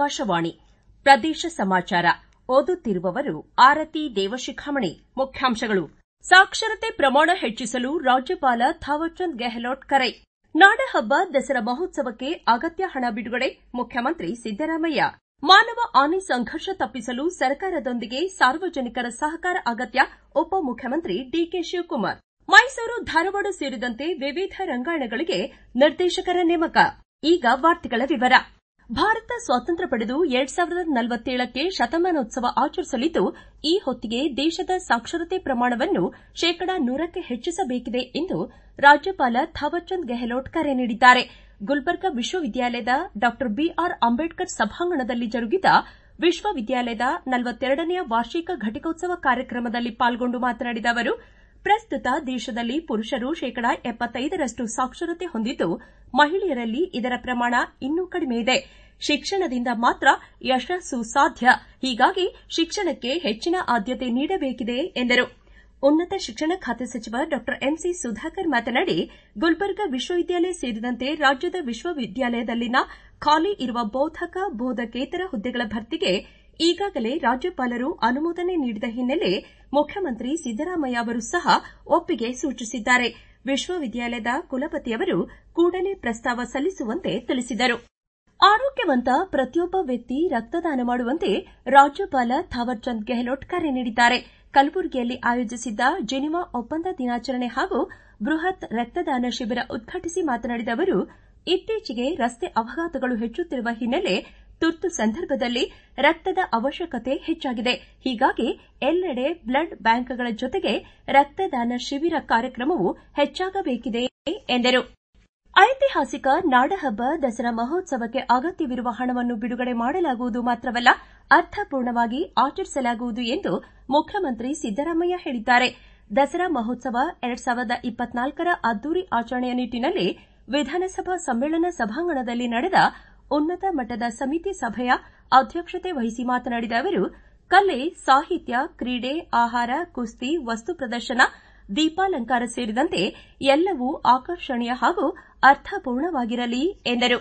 ಆಕಾಶವಾಣಿ ಪ್ರದೇಶ ಸಮಾಚಾರ ಓದುತ್ತಿರುವವರು ಆರತಿ ದೇವಶಿಖಾಮಣಿ ಮುಖ್ಯಾಂಶಗಳು ಸಾಕ್ಷರತೆ ಪ್ರಮಾಣ ಹೆಚ್ಚಿಸಲು ರಾಜ್ಯಪಾಲ ಥಾವರ್ಚಂದ್ ಗೆಹ್ಲೋಟ್ ಕರೆ ನಾಡಹಬ್ಬ ದಸರಾ ಮಹೋತ್ಸವಕ್ಕೆ ಅಗತ್ಯ ಹಣ ಬಿಡುಗಡೆ ಮುಖ್ಯಮಂತ್ರಿ ಸಿದ್ದರಾಮಯ್ಯ ಮಾನವ ಆನೆ ಸಂಘರ್ಷ ತಪ್ಪಿಸಲು ಸರ್ಕಾರದೊಂದಿಗೆ ಸಾರ್ವಜನಿಕರ ಸಹಕಾರ ಅಗತ್ಯ ಉಪಮುಖ್ಯಮಂತ್ರಿ ಡಿಕೆ ಶಿವಕುಮಾರ್ ಮೈಸೂರು ಧಾರವಾಡ ಸೇರಿದಂತೆ ವಿವಿಧ ರಂಗಾಯಣಗಳಿಗೆ ನಿರ್ದೇಶಕರ ನೇಮಕ ಈಗ ವಾರ್ತೆಗಳ ವಿವರ ಭಾರತ ಸ್ವಾತಂತ್ರ್ಯ ಪಡೆದು ಎರಡ್ ಸಾವಿರದ ನಲವತ್ತೇಳಕ್ಕೆ ಶತಮಾನೋತ್ಸವ ಆಚರಿಸಲಿದ್ದು ಈ ಹೊತ್ತಿಗೆ ದೇಶದ ಸಾಕ್ಷರತೆ ಪ್ರಮಾಣವನ್ನು ಶೇಕಡಾ ನೂರಕ್ಕೆ ಹೆಚ್ಚಿಸಬೇಕಿದೆ ಎಂದು ರಾಜ್ಯಪಾಲ ಥಾವರ್ಚಂದ್ ಗೆಹ್ಲೋಟ್ ಕರೆ ನೀಡಿದ್ದಾರೆ ಗುಲ್ಬರ್ಗಾ ವಿಶ್ವವಿದ್ಯಾಲಯದ ಡಾ ಬಿಆರ್ ಅಂಬೇಡ್ಕರ್ ಸಭಾಂಗಣದಲ್ಲಿ ಜರುಗಿದ ವಿಶ್ವವಿದ್ಯಾಲಯದ ನಲವತ್ತೆರಡನೆಯ ವಾರ್ಷಿಕ ಘಟಿಕೋತ್ಸವ ಕಾರ್ಯಕ್ರಮದಲ್ಲಿ ಪಾಲ್ಗೊಂಡು ಮಾತನಾಡಿದ ಅವರು ಪ್ರಸ್ತುತ ದೇಶದಲ್ಲಿ ಪುರುಷರು ಶೇಕಡಾ ಎಪ್ಪತ್ತೈದರಷ್ಟು ಸಾಕ್ಷರತೆ ಹೊಂದಿದ್ದು ಮಹಿಳೆಯರಲ್ಲಿ ಇದರ ಪ್ರಮಾಣ ಇನ್ನೂ ಕಡಿಮೆ ಇದೆ ಶಿಕ್ಷಣದಿಂದ ಮಾತ್ರ ಯಶಸ್ಸು ಸಾಧ್ಯ ಹೀಗಾಗಿ ಶಿಕ್ಷಣಕ್ಕೆ ಹೆಚ್ಚಿನ ಆದ್ಯತೆ ನೀಡಬೇಕಿದೆ ಎಂದರು ಉನ್ನತ ಶಿಕ್ಷಣ ಖಾತೆ ಸಚಿವ ಡಾ ಎಂಸಿ ಸುಧಾಕರ್ ಮಾತನಾಡಿ ಗುಲ್ಬರ್ಗಾ ವಿಶ್ವವಿದ್ಯಾಲಯ ಸೇರಿದಂತೆ ರಾಜ್ಯದ ವಿಶ್ವವಿದ್ಯಾಲಯದಲ್ಲಿನ ಖಾಲಿ ಇರುವ ಬೋಧಕ ಬೋಧಕೇತರ ಹುದ್ದೆಗಳ ಭರ್ತಿಗೆ ಈಗಾಗಲೇ ರಾಜ್ಯಪಾಲರು ಅನುಮೋದನೆ ನೀಡಿದ ಹಿನ್ನೆಲೆ ಮುಖ್ಯಮಂತ್ರಿ ಸಿದ್ದರಾಮಯ್ಯ ಅವರು ಸಹ ಒಪ್ಪಿಗೆ ಸೂಚಿಸಿದ್ದಾರೆ ವಿಶ್ವವಿದ್ಯಾಲಯದ ಕುಲಪತಿಯವರು ಕೂಡಲೇ ಪ್ರಸ್ತಾವ ಸಲ್ಲಿಸುವಂತೆ ತಿಳಿಸಿದರು ಆರೋಗ್ಯವಂತ ಪ್ರತಿಯೊಬ್ಬ ವ್ಯಕ್ತಿ ರಕ್ತದಾನ ಮಾಡುವಂತೆ ರಾಜ್ಯಪಾಲ ಥಾವರ್ಚಂದ್ ಗೆಹ್ಲೋಟ್ ಕರೆ ನೀಡಿದ್ದಾರೆ ಕಲಬುರಗಿಯಲ್ಲಿ ಆಯೋಜಿಸಿದ್ದ ಜೆನಿವಾ ಒಪ್ಪಂದ ದಿನಾಚರಣೆ ಹಾಗೂ ಬೃಹತ್ ರಕ್ತದಾನ ಶಿಬಿರ ಉದ್ಘಾಟಿಸಿ ಮಾತನಾಡಿದ ಅವರು ಇತ್ತೀಚೆಗೆ ರಸ್ತೆ ಅಪಘಾತಗಳು ಹೆಚ್ಚುತ್ತಿರುವ ಹಿನ್ನೆಲೆ ತುರ್ತು ಸಂದರ್ಭದಲ್ಲಿ ರಕ್ತದ ಅವಶ್ಯಕತೆ ಹೆಚ್ಚಾಗಿದೆ ಹೀಗಾಗಿ ಎಲ್ಲೆಡೆ ಬ್ಲಡ್ ಬ್ಯಾಂಕ್ಗಳ ಜೊತೆಗೆ ರಕ್ತದಾನ ಶಿಬಿರ ಕಾರ್ಯಕ್ರಮವು ಹೆಚ್ಚಾಗಬೇಕಿದೆ ಎಂದರು ಐತಿಹಾಸಿಕ ನಾಡಹಬ್ಬ ದಸರಾ ಮಹೋತ್ಸವಕ್ಕೆ ಅಗತ್ಯವಿರುವ ಹಣವನ್ನು ಬಿಡುಗಡೆ ಮಾಡಲಾಗುವುದು ಮಾತ್ರವಲ್ಲ ಅರ್ಥಪೂರ್ಣವಾಗಿ ಆಚರಿಸಲಾಗುವುದು ಎಂದು ಮುಖ್ಯಮಂತ್ರಿ ಸಿದ್ದರಾಮಯ್ಯ ಹೇಳಿದ್ದಾರೆ ದಸರಾ ಮಹೋತ್ಸವ ಎರಡ್ ಸಾವಿರದ ಇಪ್ಪತ್ನಾಲ್ಕರ ಅದ್ದೂರಿ ಆಚರಣೆಯ ನಿಟ್ಟನಲ್ಲಿ ವಿಧಾನಸಭಾ ಸಮ್ಮೇಳನ ಸಭಾಂಗಣದಲ್ಲಿ ನಡೆದ ಉನ್ನತ ಮಟ್ಟದ ಸಮಿತಿ ಸಭೆಯ ಅಧ್ಯಕ್ಷತೆ ವಹಿಸಿ ಮಾತನಾಡಿದ ಅವರು ಕಲೆ ಸಾಹಿತ್ಯ ಕ್ರೀಡೆ ಆಹಾರ ಕುಸ್ತಿ ವಸ್ತು ಪ್ರದರ್ಶನ ದೀಪಾಲಂಕಾರ ಸೇರಿದಂತೆ ಎಲ್ಲವೂ ಆಕರ್ಷಣೀಯ ಹಾಗೂ ಅರ್ಥಪೂರ್ಣವಾಗಿರಲಿ ಎಂದರು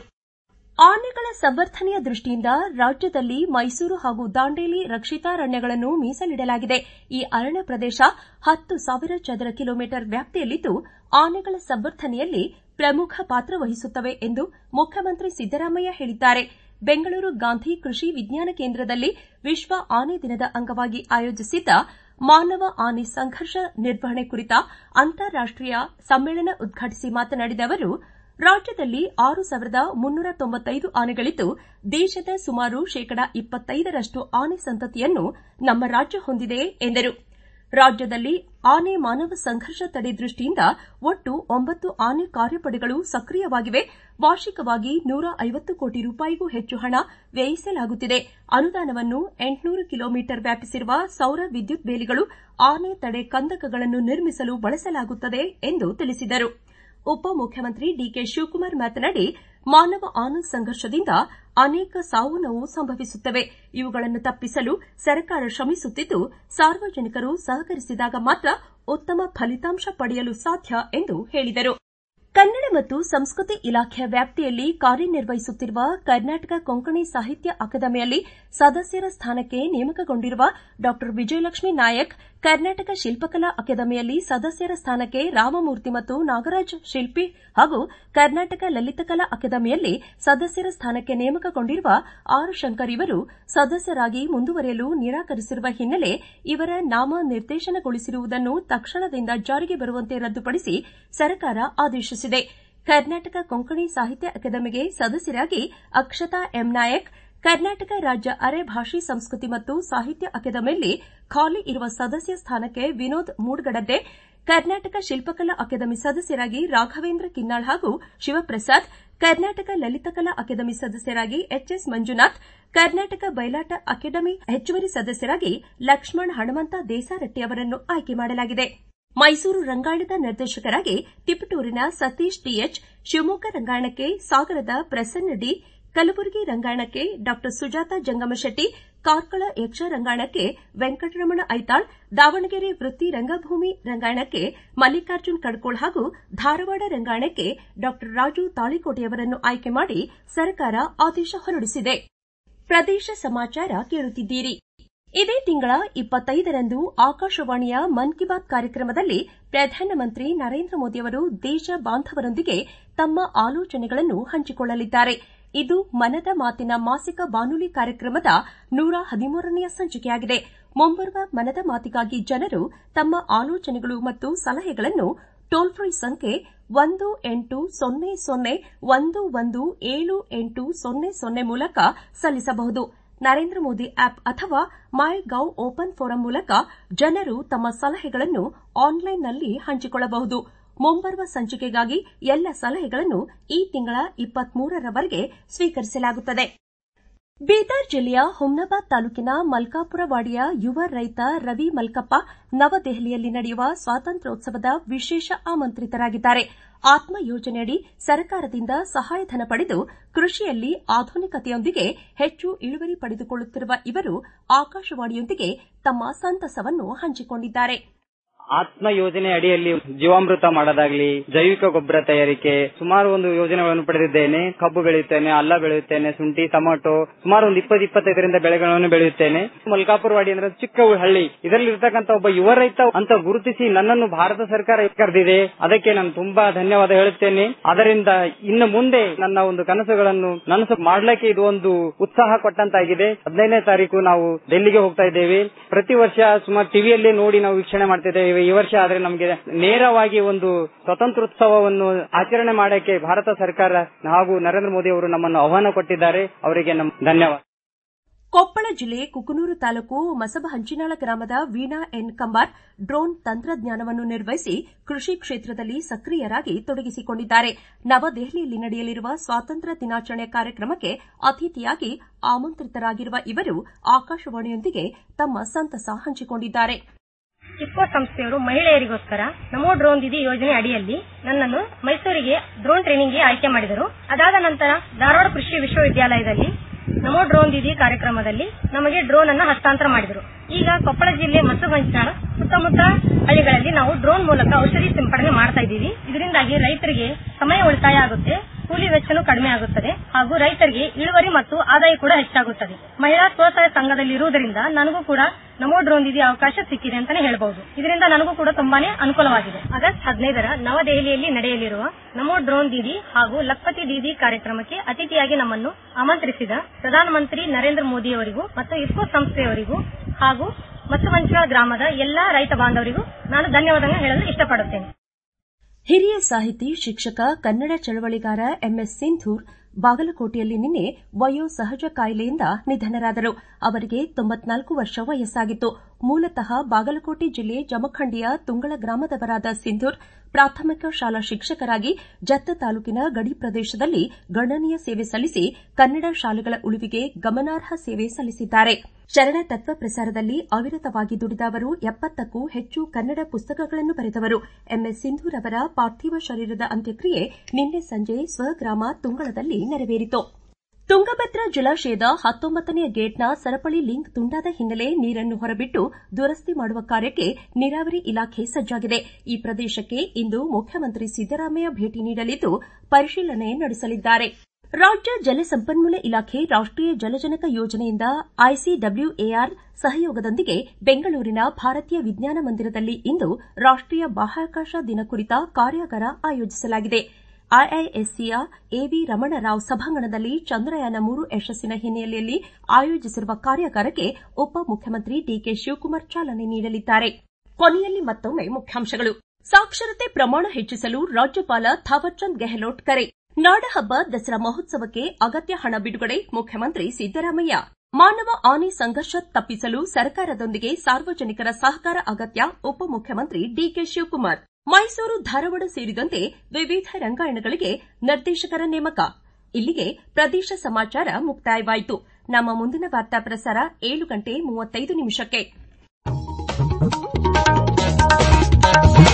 ಆನೆಗಳ ಸಂವರ್ಧನೆಯ ದೃಷ್ಟಿಯಿಂದ ರಾಜ್ಯದಲ್ಲಿ ಮೈಸೂರು ಹಾಗೂ ದಾಂಡೇಲಿ ರಕ್ಷಿತಾರಣ್ಯಗಳನ್ನು ಮೀಸಲಿಡಲಾಗಿದೆ ಈ ಅರಣ್ಯ ಪ್ರದೇಶ ಹತ್ತು ಸಾವಿರ ಚದರ ಕಿಲೋಮೀಟರ್ ವ್ಯಾಪ್ತಿಯಲ್ಲಿದ್ದು ಆನೆಗಳ ಸಂವರ್ಧನೆಯಲ್ಲಿ ಪ್ರಮುಖ ಪಾತ್ರ ವಹಿಸುತ್ತವೆ ಎಂದು ಮುಖ್ಯಮಂತ್ರಿ ಸಿದ್ದರಾಮಯ್ಯ ಹೇಳಿದ್ದಾರೆ ಬೆಂಗಳೂರು ಗಾಂಧಿ ಕೃಷಿ ವಿಜ್ಞಾನ ಕೇಂದ್ರದಲ್ಲಿ ವಿಶ್ವ ಆನೆ ದಿನದ ಅಂಗವಾಗಿ ಆಯೋಜಿಸಿದ್ದ ಮಾನವ ಆನೆ ಸಂಘರ್ಷ ನಿರ್ವಹಣೆ ಕುರಿತ ಅಂತಾರಾಷ್ಟೀಯ ಸಮ್ಮೇಳನ ಉದ್ಘಾಟಿಸಿ ಮಾತನಾಡಿದ ಅವರು ರಾಜ್ಯದಲ್ಲಿ ಆರು ಸಾವಿರದ ಮುನ್ನೂರ ತೊಂಬತ್ತೈದು ಆನೆಗಳಿದ್ದು ದೇಶದ ಸುಮಾರು ಶೇಕಡಾ ಇಪ್ಪತ್ತೈದರಷ್ಟು ಆನೆ ಸಂತತಿಯನ್ನು ನಮ್ಮ ರಾಜ್ಯ ಹೊಂದಿದೆ ಎಂದರು ರಾಜ್ಯದಲ್ಲಿ ಆನೆ ಮಾನವ ಸಂಘರ್ಷ ತಡೆ ದೃಷ್ಟಿಯಿಂದ ಒಟ್ಟು ಒಂಬತ್ತು ಆನೆ ಕಾರ್ಯಪಡೆಗಳು ಸಕ್ರಿಯವಾಗಿವೆ ವಾರ್ಷಿಕವಾಗಿ ನೂರ ಐವತ್ತು ಕೋಟಿ ರೂಪಾಯಿಗೂ ಹೆಚ್ಚು ಹಣ ವ್ಯಯಿಸಲಾಗುತ್ತಿದೆ ಅನುದಾನವನ್ನು ಎಂಟುನೂರು ಕಿಲೋಮೀಟರ್ ವ್ಯಾಪಿಸಿರುವ ಸೌರ ವಿದ್ಯುತ್ ಬೇಲಿಗಳು ಆನೆ ತಡೆ ಕಂದಕಗಳನ್ನು ನಿರ್ಮಿಸಲು ಬಳಸಲಾಗುತ್ತದೆ ಎಂದು ತಿಳಿಸಿದರು ಉಪಮುಖ್ಯಮಂತ್ರಿ ಡಿಕೆ ಶಿವಕುಮಾರ್ ಮಾತನಾಡಿ ಮಾನವ ಆನೆ ಸಂಘರ್ಷದಿಂದ ಅನೇಕ ಸಾವು ನೋವು ಸಂಭವಿಸುತ್ತವೆ ಇವುಗಳನ್ನು ತಪ್ಪಿಸಲು ಸರ್ಕಾರ ಶ್ರಮಿಸುತ್ತಿದ್ದು ಸಾರ್ವಜನಿಕರು ಸಹಕರಿಸಿದಾಗ ಮಾತ್ರ ಉತ್ತಮ ಫಲಿತಾಂಶ ಪಡೆಯಲು ಸಾಧ್ಯ ಎಂದು ಹೇಳಿದರು ಕನ್ನಡ ಮತ್ತು ಸಂಸ್ಕೃತಿ ಇಲಾಖೆಯ ವ್ಯಾಪ್ತಿಯಲ್ಲಿ ಕಾರ್ಯನಿರ್ವಹಿಸುತ್ತಿರುವ ಕರ್ನಾಟಕ ಕೊಂಕಣಿ ಸಾಹಿತ್ಯ ಅಕಾಡೆಮಿಯಲ್ಲಿ ಸದಸ್ಯರ ಸ್ಥಾನಕ್ಕೆ ನೇಮಕಗೊಂಡಿರುವ ಡಾ ವಿಜಯಲಕ್ಷ್ಮೀ ನಾಯಕ್ ಕರ್ನಾಟಕ ಶಿಲ್ಪಕಲಾ ಅಕಾಡೆಮಿಯಲ್ಲಿ ಸದಸ್ಯರ ಸ್ಥಾನಕ್ಕೆ ರಾಮಮೂರ್ತಿ ಮತ್ತು ನಾಗರಾಜ್ ಶಿಲ್ಪಿ ಹಾಗೂ ಕರ್ನಾಟಕ ಲಲಿತಕಲಾ ಅಕಾಡೆಮಿಯಲ್ಲಿ ಸದಸ್ಯರ ಸ್ಥಾನಕ್ಕೆ ನೇಮಕಗೊಂಡಿರುವ ಆರ್ ಶಂಕರ್ ಇವರು ಸದಸ್ಯರಾಗಿ ಮುಂದುವರೆಯಲು ನಿರಾಕರಿಸಿರುವ ಹಿನ್ನೆಲೆ ಇವರ ನಾಮ ನಿರ್ದೇಶನಗೊಳಿಸಿರುವುದನ್ನು ತಕ್ಷಣದಿಂದ ಜಾರಿಗೆ ಬರುವಂತೆ ರದ್ದುಪಡಿಸಿ ಸರ್ಕಾರ ಆದೇಶಿಸಿದೆ ಕರ್ನಾಟಕ ಕೊಂಕಣಿ ಸಾಹಿತ್ಯ ಅಕಾಡೆಮಿಗೆ ಸದಸ್ಯರಾಗಿ ಅಕ್ಷತಾ ಎಂ ನಾಯಕ್ ಕರ್ನಾಟಕ ರಾಜ್ಯ ಅರೆ ಭಾಷೆ ಸಂಸ್ಕೃತಿ ಮತ್ತು ಸಾಹಿತ್ಯ ಅಕಾಡೆಮಿಯಲ್ಲಿ ಖಾಲಿ ಇರುವ ಸದಸ್ಯ ಸ್ಥಾನಕ್ಕೆ ವಿನೋದ್ ಮೂಡ್ಗಡದ್ದೆ ಕರ್ನಾಟಕ ಶಿಲ್ಪಕಲಾ ಅಕಾಡೆಮಿ ಸದಸ್ಯರಾಗಿ ರಾಘವೇಂದ್ರ ಕಿನ್ನಾಳ್ ಹಾಗೂ ಶಿವಪ್ರಸಾದ್ ಕರ್ನಾಟಕ ಲಲಿತಕಲಾ ಅಕಾಡೆಮಿ ಸದಸ್ಯರಾಗಿ ಎಚ್ಎಸ್ ಮಂಜುನಾಥ್ ಕರ್ನಾಟಕ ಬಯಲಾಟ ಅಕಾಡೆಮಿ ಹೆಚ್ಚುವರಿ ಸದಸ್ಯರಾಗಿ ಲಕ್ಷ್ಮಣ್ ಹಣಮಂತ ದೇಸಾರಟ್ಟಿ ಅವರನ್ನು ಆಯ್ಕೆ ಮಾಡಲಾಗಿದೆ ಮೈಸೂರು ರಂಗಾಯಣದ ನಿರ್ದೇಶಕರಾಗಿ ತಿಪಟೂರಿನ ಸತೀಶ್ ಟಿಎಚ್ ಶಿವಮೊಗ್ಗ ರಂಗಾಯಣಕ್ಕೆ ಸಾಗರದ ಪ್ರಸನ್ನ ಡಿ ಕಲಬುರಗಿ ರಂಗಾಯಣಕ್ಕೆ ಡಾ ಸುಜಾತ ಜಂಗಮಶೆಟ್ಟಿ ಕಾರ್ಕಳ ಯಕ್ಷ ರಂಗಾಯಣಕ್ಕೆ ವೆಂಕಟರಮಣ ಐತಾಳ್ ದಾವಣಗೆರೆ ವೃತ್ತಿ ರಂಗಭೂಮಿ ರಂಗಾಯಣಕ್ಕೆ ಮಲ್ಲಿಕಾರ್ಜುನ್ ಕಡ್ಕೋಳ್ ಹಾಗೂ ಧಾರವಾಡ ರಂಗಾಯಣಕ್ಕೆ ಡಾ ರಾಜು ತಾಳಿಕೋಟೆಯವರನ್ನು ಆಯ್ಕೆ ಮಾಡಿ ಸರ್ಕಾರ ಆದೇಶ ಹೊರಡಿಸಿದೆ ಪ್ರದೇಶ ಸಮಾಚಾರ ಕೇಳುತ್ತಿದ್ದೀರಿ ಇದೇ ತಿಂಗಳ ಇಪ್ಪತ್ತೈದರಂದು ಆಕಾಶವಾಣಿಯ ಮನ್ ಕಿ ಬಾತ್ ಕಾರ್ಯಕ್ರಮದಲ್ಲಿ ಪ್ರಧಾನಮಂತ್ರಿ ನರೇಂದ್ರ ಮೋದಿಯವರು ದೇಶ ಬಾಂಧವರೊಂದಿಗೆ ತಮ್ಮ ಆಲೋಚನೆಗಳನ್ನು ಹಂಚಿಕೊಳ್ಳಲಿದ್ದಾರೆ ಇದು ಮನದ ಮಾತಿನ ಮಾಸಿಕ ಬಾನುಲಿ ಕಾರ್ಯಕ್ರಮದ ನೂರ ಹದಿಮೂರನೆಯ ಸಂಚಿಕೆಯಾಗಿದೆ ಮುಂಬರುವ ಮನದ ಮಾತಿಗಾಗಿ ಜನರು ತಮ್ಮ ಆಲೋಚನೆಗಳು ಮತ್ತು ಸಲಹೆಗಳನ್ನು ಟೋಲ್ ಫ್ರೀ ಸಂಖ್ಯೆ ಒಂದು ಎಂಟು ಸೊನ್ನೆ ಸೊನ್ನೆ ಒಂದು ಒಂದು ಏಳು ಎಂಟು ಸೊನ್ನೆ ಸೊನ್ನೆ ಮೂಲಕ ಸಲ್ಲಿಸಬಹುದು ನರೇಂದ್ರ ಮೋದಿ ಆಪ್ ಅಥವಾ ಮೈ ಗೌ ಓಪನ್ ಫೋರಂ ಮೂಲಕ ಜನರು ತಮ್ಮ ಸಲಹೆಗಳನ್ನು ಆನ್ಲೈನ್ನಲ್ಲಿ ಹಂಚಿಕೊಳ್ಳಬಹುದು ಮುಂಬರುವ ಸಂಚಿಕೆಗಾಗಿ ಎಲ್ಲ ಸಲಹೆಗಳನ್ನು ಈ ತಿಂಗಳ ಇಪ್ಪತ್ಮೂರರವರೆಗೆ ಸ್ವೀಕರಿಸಲಾಗುತ್ತದೆ ಬೀದರ್ ಜಿಲ್ಲೆಯ ಹುಮ್ನಾಬಾದ್ ತಾಲೂಕಿನ ಮಲ್ಕಾಪುರವಾಡಿಯ ಯುವ ರೈತ ರವಿ ಮಲ್ಕಪ್ಪ ನವದೆಹಲಿಯಲ್ಲಿ ನಡೆಯುವ ಸ್ವಾತಂತ್ರ್ಯೋತ್ಸವದ ವಿಶೇಷ ಆಮಂತ್ರಿತರಾಗಿದ್ದಾರೆ ಆತ್ಮ ಯೋಜನೆಯಡಿ ಸರ್ಕಾರದಿಂದ ಸಹಾಯಧನ ಪಡೆದು ಕೃಷಿಯಲ್ಲಿ ಆಧುನಿಕತೆಯೊಂದಿಗೆ ಹೆಚ್ಚು ಇಳುವರಿ ಪಡೆದುಕೊಳ್ಳುತ್ತಿರುವ ಇವರು ಆಕಾಶವಾಣಿಯೊಂದಿಗೆ ತಮ್ಮ ಸಂತಸವನ್ನು ಹಂಚಿಕೊಂಡಿದ್ದಾರೆ ಆತ್ಮ ಯೋಜನೆ ಅಡಿಯಲ್ಲಿ ಜೀವಾಮೃತ ಮಾಡೋದಾಗ್ಲಿ ಜೈವಿಕ ಗೊಬ್ಬರ ತಯಾರಿಕೆ ಸುಮಾರು ಒಂದು ಯೋಜನೆಗಳನ್ನು ಪಡೆದಿದ್ದೇನೆ ಕಬ್ಬು ಬೆಳೆಯುತ್ತೇನೆ ಅಲ್ಲ ಬೆಳೆಯುತ್ತೇನೆ ಶುಂಠಿ ಟೊಮೆಟೊ ಸುಮಾರು ಒಂದು ಇಪ್ಪತ್ತು ಇಪ್ಪತ್ತೈದರಿಂದ ಬೆಳೆಗಳನ್ನು ಬೆಳೆಯುತ್ತೇನೆ ಮಲ್ಕಾಪುರವಾಡಿ ಅಂದ್ರೆ ಚಿಕ್ಕ ಹಳ್ಳಿ ಇದರಲ್ಲಿ ಇರ್ತಕ್ಕಂಥ ಒಬ್ಬ ಯುವ ರೈತ ಅಂತ ಗುರುತಿಸಿ ನನ್ನನ್ನು ಭಾರತ ಸರ್ಕಾರ ಕರೆದಿದೆ ಅದಕ್ಕೆ ನಾನು ತುಂಬಾ ಧನ್ಯವಾದ ಹೇಳುತ್ತೇನೆ ಅದರಿಂದ ಇನ್ನು ಮುಂದೆ ನನ್ನ ಒಂದು ಕನಸುಗಳನ್ನು ನನಸು ಮಾಡ್ಲಿಕ್ಕೆ ಇದು ಒಂದು ಉತ್ಸಾಹ ಕೊಟ್ಟಂತಾಗಿದೆ ಹದಿನೈದನೇ ತಾರೀಕು ನಾವು ಡೆಲ್ಲಿಗೆ ಹೋಗ್ತಾ ಇದ್ದೇವೆ ಪ್ರತಿ ವರ್ಷ ಸುಮಾರು ಟಿವಿಯಲ್ಲೇ ನೋಡಿ ನಾವು ವೀಕ್ಷಣೆ ಮಾಡ್ತಿದ್ದೇವೆ ಈ ವರ್ಷ ಆದ್ರೆ ನಮಗೆ ನೇರವಾಗಿ ಒಂದು ಸ್ವತಂತ್ರೋತ್ಸವವನ್ನು ಆಚರಣೆ ಮಾಡಕ್ಕೆ ಭಾರತ ಸರ್ಕಾರ ಹಾಗೂ ನರೇಂದ್ರ ಮೋದಿ ಅವರು ನಮ್ಮನ್ನು ಆಹ್ವಾನ ಕೊಟ್ಟಿದ್ದಾರೆ ಅವರಿಗೆ ನಮ್ಮ ಧನ್ಯವಾದ ಕೊಪ್ಪಳ ಜಿಲ್ಲೆ ಕುಕನೂರು ತಾಲೂಕು ಮಸಬಹಂಚಿನಾಳ ಗ್ರಾಮದ ವೀಣಾ ಎನ್ ಕಂಬಾರ್ ಡ್ರೋನ್ ತಂತ್ರಜ್ಞಾನವನ್ನು ನಿರ್ವಹಿಸಿ ಕೃಷಿ ಕ್ಷೇತ್ರದಲ್ಲಿ ಸಕ್ರಿಯರಾಗಿ ತೊಡಗಿಸಿಕೊಂಡಿದ್ದಾರೆ ನವದೆಹಲಿಯಲ್ಲಿ ನಡೆಯಲಿರುವ ಸ್ವಾತಂತ್ರ್ಯ ದಿನಾಚರಣೆ ಕಾರ್ಯಕ್ರಮಕ್ಕೆ ಅತಿಥಿಯಾಗಿ ಆಮಂತ್ರಿತರಾಗಿರುವ ಇವರು ಆಕಾಶವಾಣಿಯೊಂದಿಗೆ ತಮ್ಮ ಸಂತಸ ಹಂಚಿಕೊಂಡಿದ್ದಾರೆ ಇಫ್ಕೋ ಸಂಸ್ಥೆಯವರು ಮಹಿಳೆಯರಿಗೋಸ್ಕರ ನಮೋ ಡ್ರೋನ್ ದಿದಿ ಯೋಜನೆ ಅಡಿಯಲ್ಲಿ ನನ್ನನ್ನು ಮೈಸೂರಿಗೆ ಡ್ರೋನ್ ಟ್ರೈನಿಂಗ್ಗೆ ಆಯ್ಕೆ ಮಾಡಿದರು ಅದಾದ ನಂತರ ಧಾರವಾಡ ಕೃಷಿ ವಿಶ್ವವಿದ್ಯಾಲಯದಲ್ಲಿ ನಮೋ ಡ್ರೋನ್ ದಿದಿ ಕಾರ್ಯಕ್ರಮದಲ್ಲಿ ನಮಗೆ ಡ್ರೋನ್ ಅನ್ನು ಹಸ್ತಾಂತರ ಮಾಡಿದರು ಈಗ ಕೊಪ್ಪಳ ಜಿಲ್ಲೆ ಮಸಗಂಚಾಳ ಸುತ್ತಮುತ್ತ ಹಳ್ಳಿಗಳಲ್ಲಿ ನಾವು ಡ್ರೋನ್ ಮೂಲಕ ಔಷಧಿ ಸಿಂಪಡಣೆ ಮಾಡ್ತಾ ಇದ್ದೀವಿ ಇದರಿಂದಾಗಿ ರೈತರಿಗೆ ಸಮಯ ಉಳಿತಾಯ ಆಗುತ್ತೆ ಕೂಲಿ ವೆಚ್ಚನೂ ಕಡಿಮೆ ಆಗುತ್ತದೆ ಹಾಗೂ ರೈತರಿಗೆ ಇಳುವರಿ ಮತ್ತು ಆದಾಯ ಕೂಡ ಹೆಚ್ಚಾಗುತ್ತದೆ ಮಹಿಳಾ ಸ್ವಸಹಾಯ ಸಂಘದಲ್ಲಿ ಇರುವುದರಿಂದ ನನಗೂ ಕೂಡ ನಮೋ ಡ್ರೋನ್ ದಿದಿ ಅವಕಾಶ ಸಿಕ್ಕಿದೆ ಅಂತಾನೆ ಹೇಳಬಹುದು ಇದರಿಂದ ನನಗೂ ಕೂಡ ತುಂಬಾನೇ ಅನುಕೂಲವಾಗಿದೆ ಆಗಸ್ಟ್ ಹದಿನೈದರ ನವದೆಹಲಿಯಲ್ಲಿ ನಡೆಯಲಿರುವ ನಮೋ ಡ್ರೋನ್ ದೀದಿ ಹಾಗೂ ಲಕ್ಪತಿ ದೀದಿ ಕಾರ್ಯಕ್ರಮಕ್ಕೆ ಅತಿಥಿಯಾಗಿ ನಮ್ಮನ್ನು ಆಮಂತ್ರಿಸಿದ ಪ್ರಧಾನಮಂತ್ರಿ ನರೇಂದ್ರ ಮೋದಿಯವರಿಗೂ ಮತ್ತು ಇಫ್ಕೋ ಸಂಸ್ಥೆಯವರಿಗೂ ಹಾಗೂ ಮತ್ತುಮಂಚಳ ಗ್ರಾಮದ ಎಲ್ಲಾ ರೈತ ಬಾಂಧವರಿಗೂ ನಾನು ಧನ್ಯವಾದ ಹೇಳಲು ಇಷ್ಟಪಡುತ್ತೇನೆ ಹಿರಿಯ ಸಾಹಿತಿ ಶಿಕ್ಷಕ ಕನ್ನಡ ಚಳವಳಿಗಾರ ಎಂಎಸ್ ಸಿಂಧೂರ್ ಬಾಗಲಕೋಟೆಯಲ್ಲಿ ನಿನ್ನೆ ವಯೋ ಸಹಜ ಕಾಯಿಲೆಯಿಂದ ನಿಧನರಾದರು ಅವರಿಗೆ ತೊಂಬತ್ನಾಲ್ಕು ವರ್ಷ ವಯಸ್ಸಾಗಿತ್ತು ಮೂಲತಃ ಬಾಗಲಕೋಟೆ ಜಿಲ್ಲೆ ಜಮಖಂಡಿಯ ತುಂಗಳ ಗ್ರಾಮದವರಾದ ಸಿಂಧೂರ್ ಪ್ರಾಥಮಿಕ ಶಾಲಾ ಶಿಕ್ಷಕರಾಗಿ ಜತ್ತ ತಾಲೂಕಿನ ಗಡಿ ಪ್ರದೇಶದಲ್ಲಿ ಗಣನೀಯ ಸೇವೆ ಸಲ್ಲಿಸಿ ಕನ್ನಡ ಶಾಲೆಗಳ ಉಳಿವಿಗೆ ಗಮನಾರ್ಹ ಸೇವೆ ಸಲ್ಲಿಸಿದ್ದಾರೆ ಶರಣ ತತ್ವ ಪ್ರಸಾರದಲ್ಲಿ ಅವಿರತವಾಗಿ ದುಡಿದ ಅವರು ಎಪ್ಪತ್ತಕ್ಕೂ ಹೆಚ್ಚು ಕನ್ನಡ ಪುಸ್ತಕಗಳನ್ನು ಬರೆದವರು ಎಂಎಸ್ ಸಿಂಧೂರ್ ಅವರ ಪಾರ್ಥಿವ ಶರೀರದ ಅಂತ್ಯಕ್ರಿಯೆ ನಿನ್ನೆ ಸಂಜೆ ಸ್ವಗ್ರಾಮ ತುಂಗಳದಲ್ಲಿ ನೆರವೇರಿತು ತುಂಗಭದ್ರಾ ಜಲಾಶಯದ ಹತ್ತೊಂಬತ್ತನೆಯ ಗೇಟ್ನ ಸರಪಳಿ ಲಿಂಕ್ ತುಂಡಾದ ಹಿನ್ನೆಲೆ ನೀರನ್ನು ಹೊರಬಿಟ್ಟು ದುರಸ್ತಿ ಮಾಡುವ ಕಾರ್ಯಕ್ಕೆ ನೀರಾವರಿ ಇಲಾಖೆ ಸಜ್ಜಾಗಿದೆ ಈ ಪ್ರದೇಶಕ್ಕೆ ಇಂದು ಮುಖ್ಯಮಂತ್ರಿ ಸಿದ್ದರಾಮಯ್ಯ ಭೇಟಿ ನೀಡಲಿದ್ದು ಪರಿಶೀಲನೆ ನಡೆಸಲಿದ್ದಾರೆ ರಾಜ್ಯ ಜಲಸಂಪನ್ಮೂಲ ಇಲಾಖೆ ರಾಷ್ಟೀಯ ಜಲಜನಕ ಯೋಜನೆಯಿಂದ ಐಸಿಡಬ್ಲ್ಯೂಎಆರ್ ಸಹಯೋಗದೊಂದಿಗೆ ಬೆಂಗಳೂರಿನ ಭಾರತೀಯ ವಿಜ್ಞಾನ ಮಂದಿರದಲ್ಲಿ ಇಂದು ರಾಷ್ಟೀಯ ಬಾಹ್ಯಾಕಾಶ ದಿನ ಕುರಿತ ಕಾರ್ಯಾಗಾರ ಆಯೋಜಿಸಲಾಗಿದೆ ಐಐಎಸ್ಸಿಯ ಎವಿ ರಮಣರಾವ್ ಸಭಾಂಗಣದಲ್ಲಿ ಚಂದ್ರಯಾನ ಮೂರು ಯಶಸ್ಸಿನ ಹಿನ್ನೆಲೆಯಲ್ಲಿ ಆಯೋಜಿಸಿರುವ ಕಾರ್ಯಾಗಾರಕ್ಕೆ ಉಪಮುಖ್ಯಮಂತ್ರಿ ಡಿಕೆ ಶಿವಕುಮಾರ್ ಚಾಲನೆ ನೀಡಲಿದ್ದಾರೆ ಕೊನೆಯಲ್ಲಿ ಮತ್ತೊಮ್ಮೆ ಮುಖ್ಯಾಂಶಗಳು ಸಾಕ್ಷರತೆ ಪ್ರಮಾಣ ಹೆಚ್ಚಿಸಲು ರಾಜ್ಯಪಾಲ ಥಾವರ್ಚಂದ್ ಗೆಹ್ಲೋಟ್ ಕರೆ ನಾಡಹಬ್ಬ ದಸರಾ ಮಹೋತ್ಸವಕ್ಕೆ ಅಗತ್ಯ ಹಣ ಬಿಡುಗಡೆ ಮುಖ್ಯಮಂತ್ರಿ ಸಿದ್ದರಾಮಯ್ಯ ಮಾನವ ಆನೆ ಸಂಘರ್ಷ ತಪ್ಪಿಸಲು ಸರ್ಕಾರದೊಂದಿಗೆ ಸಾರ್ವಜನಿಕರ ಸಹಕಾರ ಅಗತ್ಯ ಉಪಮುಖ್ಯಮಂತ್ರಿ ಡಿಕೆ ಶಿವಕುಮಾರ್ ಮೈಸೂರು ಧಾರವಾಡ ಸೇರಿದಂತೆ ವಿವಿಧ ರಂಗಾಯಣಗಳಿಗೆ ನಿರ್ದೇಶಕರ ನೇಮಕ ಇಲ್ಲಿಗೆ ಪ್ರದೇಶ ಸಮಾಚಾರ ಮುಕ್ತಾಯವಾಯಿತು ನಮ್ಮ ಮುಂದಿನ ವಾರ್ತಾ ಪ್ರಸಾರ ಏಳು ಗಂಟೆ ಮೂವತ್ತೈದು ನಿಮಿಷಕ್ಕೆ